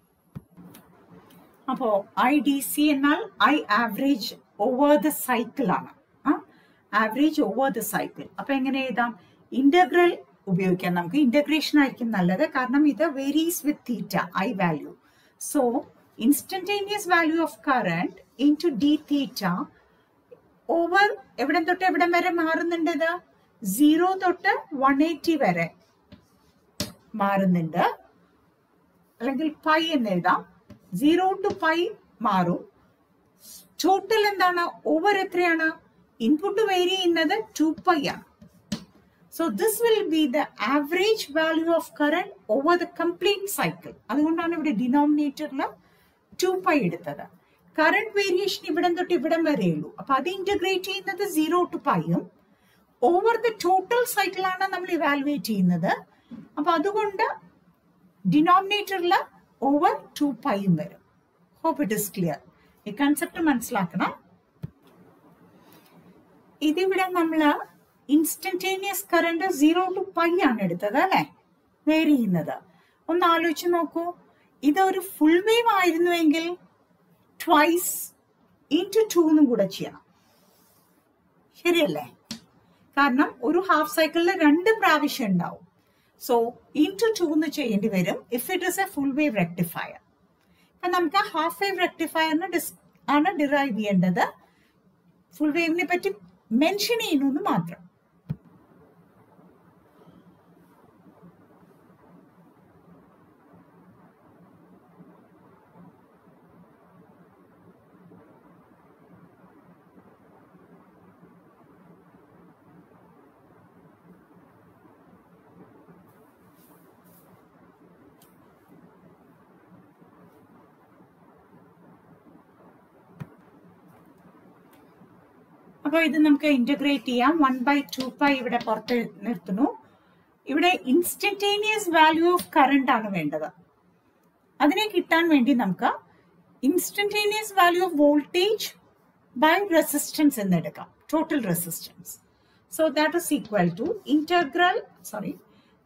അപ്പോ ഐ ഡി സി എന്നാൽ I average over the cycle ആണ് ആവറേജ് ഓവർ ദ സൈക്കിൾ അപ്പൊ എങ്ങനെ എഴുതാം ഇന്റഗ്രൽ ഉപയോഗിക്കാം നമുക്ക് ഇന്റഗ്രേഷൻ ആയിരിക്കും നല്ലത് കാരണം ഇത് varies with theta I value so instantaneous value of current into d theta over എവിടെ തൊട്ട് എവിടം വരെ മാറുന്നുണ്ട് ഇത് സീറോ തൊട്ട് വൺ എയ്റ്റി വരെ മാറുന്നുണ്ട് അല്ലെങ്കിൽ പൈ എന്ന് എഴുതാം സീറോ ടു പൈ മാറും ടോട്ടൽ എന്താണ് ഓവർ എത്രയാണ് ഇൻപുട്ട് വേരി ചെയ്യുന്നത് ടു പൈ ആണ് so this will be the average value of current over the complete cycle അതുകൊണ്ടാണ് ഇവിടെ ഡിനോമിനേറ്ററിൽ ടു പൈ എടുത്തത് കറണ്ട് വേരിയേഷൻ ഇവിടം തൊട്ട് ഇവിടം വരെയുള്ളൂ അപ്പൊ അത് ഇന്റഗ്രേറ്റ് ചെയ്യുന്നത് സീറോ ടു പൈയും ഓവർ ദ ടോട്ടൽ സൈക്കിളാണ് നമ്മൾ ഇവാലുവേറ്റ് ചെയ്യുന്നത് അപ്പൊ അതുകൊണ്ട് ഡിനോമിനേറ്ററിൽ ഓവർ ടു പൈയും വരും ഹോപ്പ് ഇറ്റ് ഇസ് ക്ലിയർ ഈ കൺസെപ്റ്റ് മനസ്സിലാക്കണം ഇതിവിടെ നമ്മൾ instantaneous current zero to pi ആണ് എടുത്തത് അല്ലെ വേരി ചെയ്യുന്നത് ഒന്ന് ആലോചിച്ച് നോക്കൂ ഇതൊരു ഫുൾ വേവ് ആയിരുന്നുവെങ്കിൽ ട്വൈസ് ഇൻറ്റു ടു എന്നും കൂടെ ചെയ്യണം ശരിയല്ലേ കാരണം ഒരു ഹാഫ് സൈക്കിളിൽ രണ്ട് പ്രാവശ്യം ഉണ്ടാവും സോ ഇൻറ്റു ടു എന്ന് ചെയ്യേണ്ടി വരും if it is a full wave rectifier അപ്പൊ നമുക്ക് ഹാഫ് വേവ് റെക്ടിഫയറിന് ഡിസ് ആണ് ഡിറൈവ് ചെയ്യേണ്ടത് ഫുൾ വേവിനെ പറ്റി മെൻഷൻ ചെയ്യുന്നു മാത്രം അപ്പോൾ ഇത് നമുക്ക് ഇന്റഗ്രേറ്റ് ചെയ്യാം വൺ ബൈ ടു പൈ ഇവിടെ പുറത്ത് നിർത്തുന്നു ഇവിടെ ഇൻസ്റ്റന്റേനിയസ് വാല്യൂ ഓഫ് കറണ്ട് ആണ് വേണ്ടത് അതിനെ കിട്ടാൻ വേണ്ടി നമുക്ക് instantaneous value of voltage by resistance എന്ന് എടുക്കാം total resistance so that is equal to integral sorry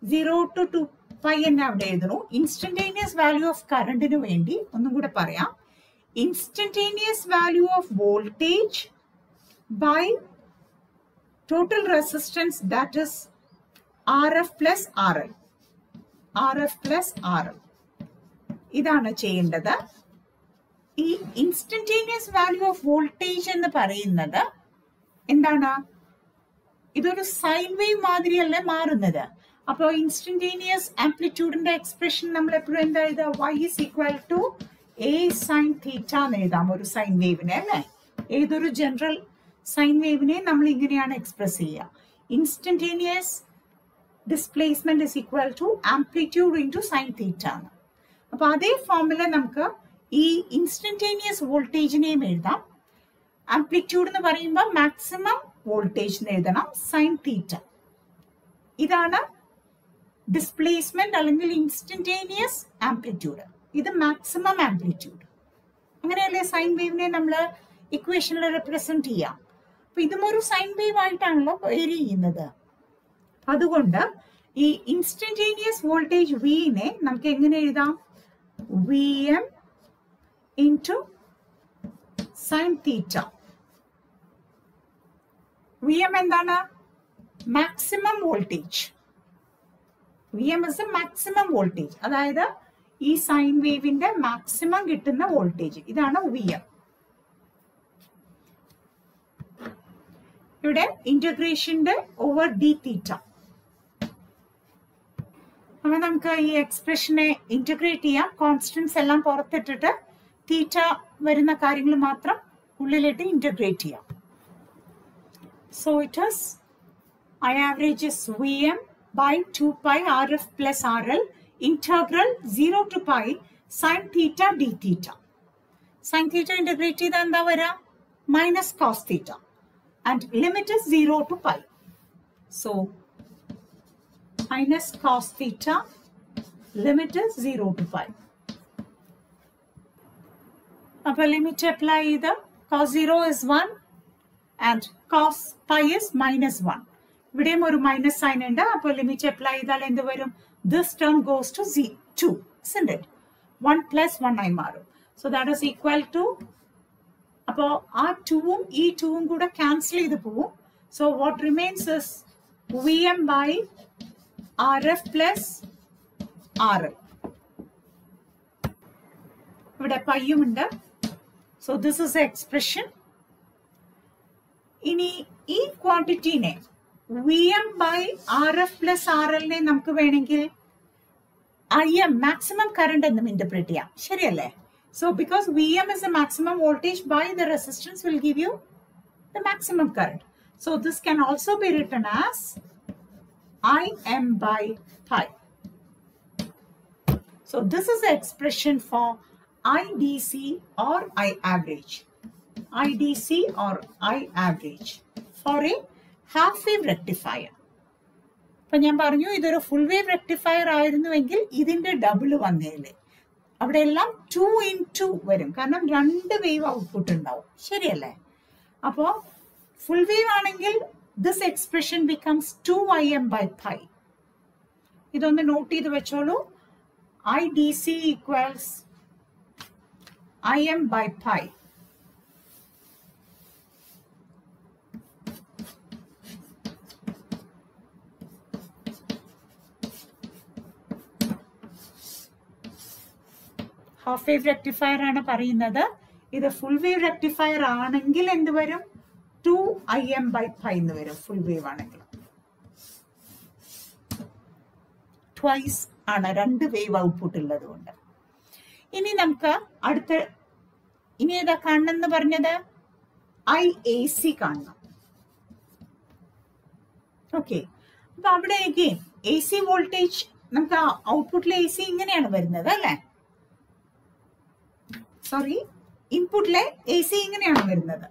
zero to two pi എന്നെ അവിടെ എഴുതണു ഇൻസ്റ്റന്റേനിയസ് വാല്യൂ ഓഫ് കറണ്ടിന് വേണ്ടി ഒന്നും കൂടെ പറയാം instantaneous value of voltage by total resistance that is R F plus R L R F plus R L ഇതാണ് ചെയ്യേണ്ടത് ഈ ഇൻസ്റ്റന്റേനിയസ് വാല്യൂ ഓഫ് വോൾട്ടേജ് എന്ന് പറയുന്നത് എന്താണ് ഇതൊരു സൈൻ വേവ് മാതിരിയല്ലേ മാറുന്നത് അപ്പോൾ ഇൻസ്റ്റന്റേനിയസ് ആംപ്ലിറ്റ്യൂഡിന്റെ എക്സ്പ്രഷൻ നമ്മൾ എപ്പോഴും എന്താ എഴുതുക Y is equal to A sine theta എന്ന് എഴുതാം ഒരു സൈൻ വേവിനെ അല്ലേ ഏതൊരു ജനറൽ സൈൻ വേവിനെ നമ്മൾ ഇങ്ങനെയാണ് എക്സ്പ്രസ് ചെയ്യുക instantaneous displacement is equal to amplitude into sine theta ആണ് അപ്പൊ അതേ ഫോമുല നമുക്ക് ഈ ഇൻസ്റ്റന്റേനിയസ് വോൾട്ടേജിനെയും എഴുതാം ആംപ്ലിറ്റ്യൂഡ് എന്ന് പറയുമ്പോൾ മാക്സിമം വോൾട്ടേജ് എന്ന് എഴുതണം സൈൻ തീറ്റ ഇതാണ് ഡിസ്പ്ലേസ്മെന്റ് അല്ലെങ്കിൽ ഇൻസ്റ്റന്റേനിയസ് ആംപ്ലിറ്റ്യൂഡ് ഇത് മാക്സിമം ആംപ്ലിറ്റ്യൂഡ് അങ്ങനെയല്ലേ സൈൻ വേവിനെ നമ്മൾ ഇക്വേഷനിൽ റെപ്രസെന്റ് ചെയ്യാം അപ്പൊ ഇതും ഒരു സൈൻ വേവ് ആയിട്ടാണല്ലോ വേരി ചെയ്യുന്നത് അതുകൊണ്ട് ഈ ഇൻസ്റ്റന്റേനിയസ് വോൾട്ടേജ് വിനെ നമുക്ക് എങ്ങനെ എഴുതാം V M into sine theta V M എന്താണ് maximum voltage V M is maximum voltage അതായത് ഈ സൈൻ വേവിന്റെ മാക്സിമം കിട്ടുന്ന വോൾട്ടേജ് ഇതാണ് വി എം ഇവിടെ ഇന്റഗ്രേഷന്റെ ഓവർ ഡി തീറ്റ അപ്പൊ നമുക്ക് ഈ എക്സ്പ്രഷനെ ഇന്റഗ്രേറ്റ് ചെയ്യാം കോൺസ്റ്റൻസ് എല്ലാം പുറത്തിട്ടിട്ട് തീറ്റ വരുന്ന കാര്യങ്ങൾ മാത്രം ഉള്ളിലിട്ട് ഇന്റഗ്രേറ്റ് ചെയ്യാം so it is I average is V M by two pi R F plus R L integral zero to pi sine theta d theta sine theta integrate ചെയ്താൽ എന്താ വരാ minus cos theta and limit is zero to pi so minus cos theta limit is 0 to pi അപ്പോൾ ലിമിറ്റ് അപ്ലൈ ചെയ്ത് cos zero is one and cos pi is minus one ഇവിടെയും ഒരു മൈനസ് സൈൻ ഉണ്ട് അപ്പോൾ ലിമിറ്റ് അപ്ലൈ ചെയ്താൽ എന്ത് വരും this term goes to C to it one plus one ആയി മാറും so that is equal to അപ്പോൾ ആ ടൂവും ഈ ടൂവും കൂടെ ക്യാൻസൽ ചെയ്ത് പോവും so what remains is V M by R F plus R L ഇവിടെ പയ്യുമുണ്ട് സോ ദിസ് ഇസ് എക്സ്പ്രഷൻ ഇനി ഈ ക്വാണ്ടിറ്റീനെ V M by R F plus R എല്ലിനെ നമുക്ക് വേണമെങ്കിൽ ഐ എം മാക്സിമം കറണ്ട് എന്നും ഇന്റർപ്രറ്റ് ചെയ്യാം ശരിയല്ലേ so because V M is a maximum voltage by the resistance will give you the maximum current so this can also be written as Im by pi. So this is the expression for IDC or I average. IDC or I average for a half wave rectifier. അപ്പൊ ഞാൻ പറഞ്ഞു ഇതൊരു ഫുൾ വേവ് റെക്ടിഫയർ ആയിരുന്നുവെങ്കിൽ ഇതിന്റെ ഡബിൾ വന്നേലേ അവിടെ എല്ലാം ടു ഇൻ ടു വരും കാരണം രണ്ട് വേവ് ഔട്ട്പുട്ട് ഉണ്ടാവും ശരിയല്ലേ അപ്പോ ഫുൾ വേവ് ആണെങ്കിൽ this expression becomes two I M by pi ഇതൊന്ന് നോട്ട് ചെയ്ത് വെച്ചോളൂ I D C equals I M by pi half wave rectifier ആണ് പറയുന്നത് ഇത് ഫുൾ വേവ് റെക്ടിഫയർ ആണെങ്കിൽ എന്ത് വരും two I M by five എന്ന് വരും ഫുൾ വേവ് ആണെങ്കിൽ ട്വൈസ് ആണ് രണ്ട് വേവ് ഔട്ട്പുട്ട് ഉള്ളത് കൊണ്ട് ഇനി നമുക്ക് അടുത്ത ഇനി ഏതാ കാണണമെന്ന് പറഞ്ഞത് ഐ എ സി കാണണം ഓക്കെ അപ്പൊ അവിടെ അഗെയിൻ എ സി വോൾട്ടേജ് നമുക്ക് ഔട്ട്പുട്ടിലെ എ സി ഇങ്ങനെയാണ് വരുന്നത് അല്ലേ സോറി ഇൻപുട്ടിലെ എ സി ഇങ്ങനെയാണ് വരുന്നത്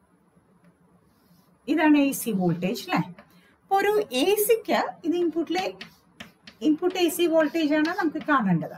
ഇതാണ് എ സി വോൾട്ടേജ് അല്ലേ അപ്പൊ ഒരു എ സിക്ക് ഇത് ഇൻപുട്ടിലെ ഇൻപുട്ട് എ സി വോൾട്ടേജ് ആണ് നമുക്ക് കാണേണ്ടത്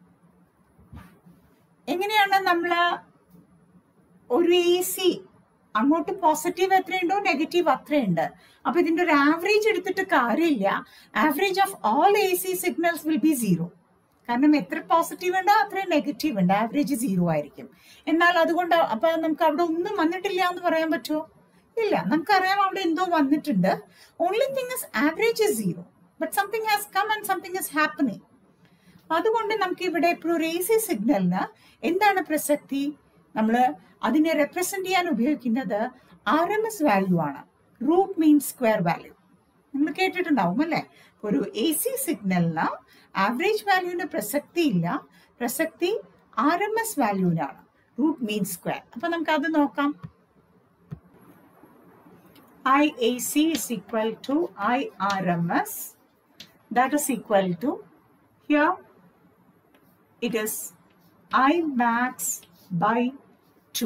എങ്ങനെയാണ് നമ്മൾ ഒരു എ സി അങ്ങോട്ട് പോസിറ്റീവ് എത്രയുണ്ടോ നെഗറ്റീവ് അത്രയുണ്ട് അപ്പൊ ഇതിന്റെ ഒരു ആവറേജ് എടുത്തിട്ട് കാര്യമില്ല average of all A C signals will be zero കാരണം എത്ര പോസിറ്റീവ് ഉണ്ടോ അത്രയും നെഗറ്റീവ് ഉണ്ട് ആവറേജ് സീറോ ആയിരിക്കും എന്നാൽ അതുകൊണ്ട് അപ്പൊ നമുക്ക് അവിടെ ഒന്നും വന്നിട്ടില്ല എന്ന് പറയാൻ പറ്റുമോ ഇല്ല നമുക്കറിയാം അവിടെ എന്തോ വന്നിട്ടുണ്ട് only thing is average is zero but something has come and something is happening അതുകൊണ്ട് നമുക്ക് ഇവിടെ ഇപ്പോൾ ഒരു എ സി സിഗ്നലിന് എന്താണ് പ്രസക്തി നമ്മൾ അതിനെ റെപ്രസെന്റ് ചെയ്യാൻ ഉപയോഗിക്കുന്നത് ആർ എം എസ് വാല്യൂ ആണ് റൂട്ട് മീൻസ് സ്ക്വയർ വാല്യൂ നിങ്ങൾ കേട്ടിട്ടുണ്ടാവും അല്ലേ ഒരു എ സി സിഗ്നലിന് ആവറേജ് വാല്യൂവിന് പ്രസക്തി ഇല്ല പ്രസക്തി ആർ എം എസ് വാല്യൂവിനാണ് റൂട്ട് മീൻ സ്ക്വയർ അപ്പൊ നമുക്ക് അത് നോക്കാം I A C is equal to I R M S that is equal to here it is I max by 2.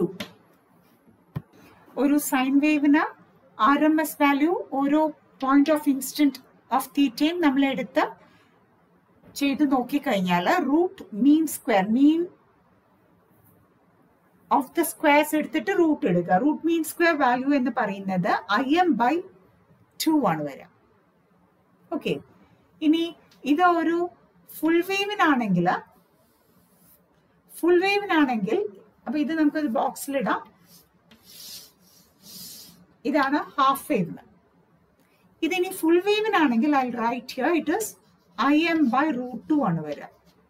ഒരു സൈൻ വേവിന് ആർ എം എസ് വാല്യൂ ഓരോ പോയിന്റ് ഓഫ് ഇൻസ്റ്റന്റ് ഓഫ് തീറ്റയും നമ്മൾ എടുത്ത് ചെയ്ത് നോക്കിക്കഴിഞ്ഞാൽ root mean square mean of the squares എടുത്തിട്ട് റൂട്ട് എടുക്കുക റൂട്ട് മീൻ സ്ക്വയർ വാല്യൂ എന്ന് പറയുന്നത് ഐ എം ബൈ ടു ആണ് വരിക ഓക്കെ ഇനി ഇത് ഒരു ഫുൾ വേവിനാണെങ്കിൽ ഫുൾ വേവിനാണെങ്കിൽ അപ്പൊ ഇത് നമുക്ക് ഒരു ബോക്സിലിടാം ഇതാണ് ഹാഫ് വേവിന് ഇതിനി ഫുൾ വേവിനാണെങ്കിൽ I right here it is I M by root two ആണ് വരിക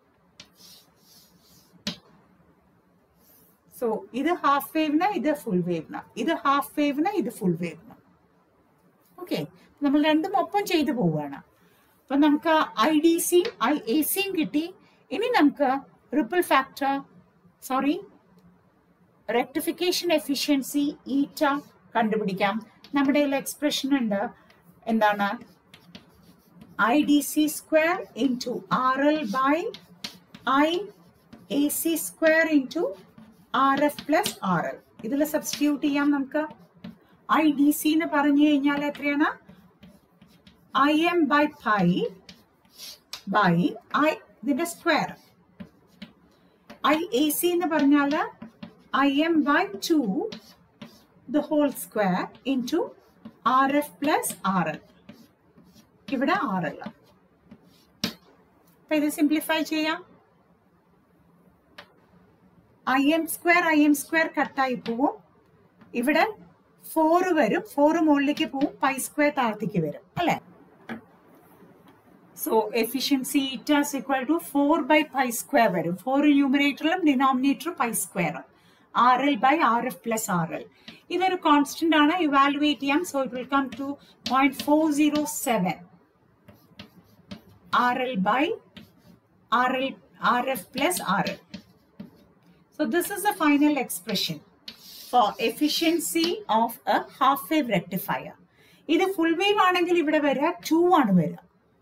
സോ ഇത് ഹാഫ് വേവിന് ഇത് ഫുൾ വേവിന് ഇത് ഹാഫ് വേവിന് ഇത് ഫുൾ വേവിന് ഓക്കെ നമ്മൾ രണ്ടും ഒപ്പം ചെയ്തു പോവുകയാണ് അപ്പൊ നമുക്ക് ഐ ഡി സിയും ഐ എ സിയും കിട്ടി ഇനി നമുക്ക് ripple factor sorry rectification efficiency eta കണ്ടുപിടിക്കാം നമ്മുടെ എക്സ്പ്രഷൻ ഉണ്ട് എന്താണ് I D C square into R L by I A C square into R F plus R L ഇതിൽ സബ്സ്റ്റിറ്റ്യൂട്ട് ചെയ്യാം നമുക്ക് ഐ ഡി സി എന്ന് പറഞ്ഞു കഴിഞ്ഞാൽ എത്രയാണ് I M by pi by I ഇതിന്റെ സ്ക്വയർ ഐ എ സി എന്ന് പറഞ്ഞാൽ I M by to the whole square into R F plus R L ഇവിടെ ആർ എൽ അപ്പൊ ഇത് സിംപ്ലിഫൈ ചെയ്യാം I M square I M square കട്ടായി പോവും ഇവിടെ ഫോർ വരും ഫോർ മുകളിലേക്ക് പോവും പൈ സ്ക്വയർ താഴത്തേക്ക് വരും അല്ലെ so efficiency it's equal to four by pi square വരും ഫോർ ന്യൂമിനേറ്ററിലും ഡിനോമിനേറ്ററും pi square R L by R F plus R L ഇതൊരു കോൺസ്റ്റന്റ് ആണ് ഇവാലുവേറ്റ് ചെയ്യാം so it will come to point four zero seven R L by R L R F plus R L So this is the final expression for efficiency of a half wave rectifier. ഇത് ഫുൾ വേവ് ആണെങ്കിൽ ഇവിടെ വരിക ടു ആണ് വരിക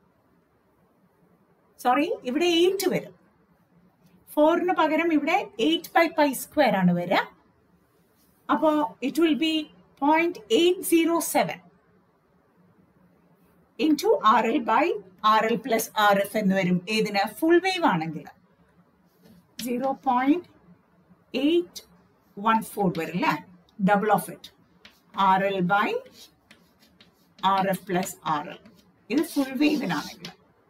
സോറി ഇവിടെ എയ്റ്റ് വരും ഫോറിന് പകരം ഇവിടെ എയ്റ്റ് ബൈ പൈ സ്ക്വയർ ആണ് വരിക അപ്പോ it will be point eight zero seven into R L by R L plus R F എന്ന് വരും ഏതിന് ഫുൾ വേവ് ആണെങ്കിൽ zero point eight one four വരും അല്ലേ double of it R L by R F plus R L ഇത് ഫുൾ വേവിനാണെങ്കിൽ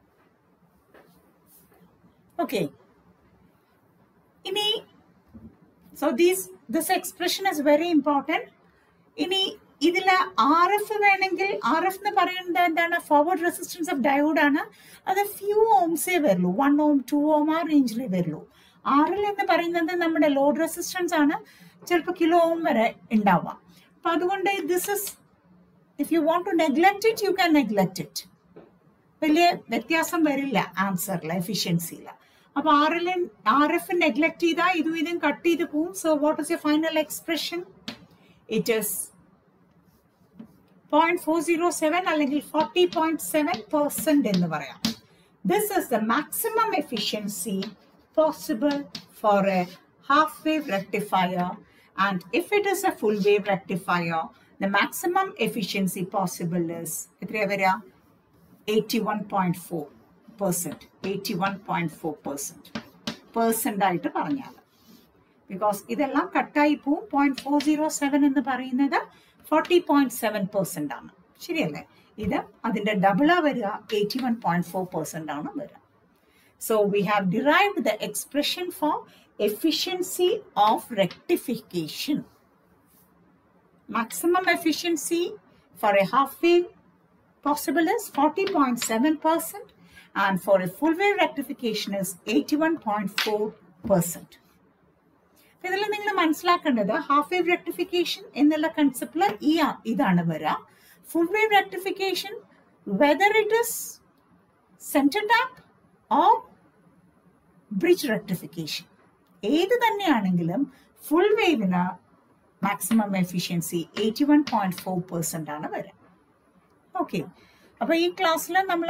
ഓക്കെ ഇനി so these this expression is very important ഇനി ഇതിൽ ആർ എഫ് വേണമെങ്കിൽ ആർ എഫ് എന്ന് പറയുന്നത് എന്താണ് ഫോർവേഡ് റെസിസ്റ്റൻസ് ഓഫ് ഡയോഡ് ആണ് അത് ഫ്യൂ ഓംസേ വരുള്ളൂ വൺ ഓം ടു ഓം ആ റേഞ്ചിലേ വരുള്ളൂ ആർ എൽ എന്ന് പറയുന്നത് നമ്മുടെ ലോഡ് റെസിസ്റ്റൻസ് ആണ് ചിലപ്പോൾ കിലോ ഓം വരെ ഉണ്ടാവാം അപ്പൊ അതുകൊണ്ട് this is if you want to neglect it you can neglect it വലിയ വ്യത്യാസം വരില്ല ആൻസറിൽ എഫിഷ്യൻസിയിൽ അപ്പൊ R L R F neglect ചെയ്താൽ ഇതും ഇതും കട്ട് ചെയ്ത് പോവും so what is your final expression it is point four zero seven അല്ലെങ്കിൽ ഫോർട്ടി പോയിന്റ് സെവൻ പെർസെന്റ് എന്ന് പറയാം this is the maximum efficiency possible for a half wave rectifier and if it is a full wave rectifier the maximum efficiency possible is 81.4 percent 81.4 percent percent ആയിട്ട് പറഞ്ഞാൽ ബിക്കോസ് ഇതെല്ലാം കട്ടായി പോവും പോയിന്റ് ഫോർ സീറോ സെവൻ എന്ന് പറയുന്നത് ഫോർട്ടി പോയിന്റ് സെവൻ പെർസെന്റ് ആണ് ശരിയല്ലേ ഇത് അതിന്റെ ഡബിളാ വരിക eighty one point four percent ആണ് വരിക so we have derived the expression for efficiency of rectification maximum efficiency for a half wave possible is 40.7% and for a full wave rectification is 81.4%. ഇതിൽ നിങ്ങൾ മനസ്സിലാക്കേണ്ടത് ഹാഫ് വേവ് റെക്ടിഫിക്കേഷൻ എന്നുള്ള കൺസെപ്റ്റിൽ ഈ ഇതാണ് വരിക full wave rectification whether it is centre tap or bridge rectification ഏത് തന്നെയാണെങ്കിലും ഫുൾ വേവിന് maximum efficiency eighty one point four percent ആണ് വരിക ഓക്കെ അപ്പൊ ഈ ക്ലാസ്സിൽ നമ്മൾ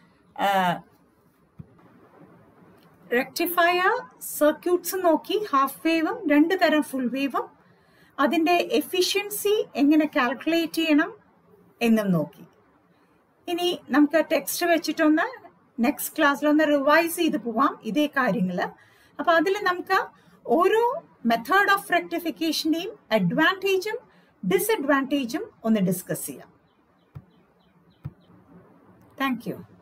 റെക്ടിഫയർ സർക്യൂട്ട്സ് നോക്കി ഹാഫ് വേവും രണ്ട് തരം ഫുൾ വേവും അതിൻ്റെ എഫിഷ്യൻസി എങ്ങനെ കാൽക്കുലേറ്റ് ചെയ്യണം എന്നും നോക്കി ഇനി നമുക്ക് ടെക്സ്റ്റ് വെച്ചിട്ടൊന്ന് നെക്സ്റ്റ് ക്ലാസ്സിൽ ഒന്ന് റിവൈസ് ചെയ്ത് പോവാം ഇതേ കാര്യങ്ങൾ അപ്പൊ അതിൽ നമുക്ക് ഓരോ മെത്തേഡ് ഓഫ് റെക്ടിഫിക്കേഷൻ്റെയും അഡ്വാൻറ്റേജും ഡിസഡ്വാൻറ്റേജും ഒന്ന് ഡിസ്കസ് ചെയ്യാം താങ്ക് യു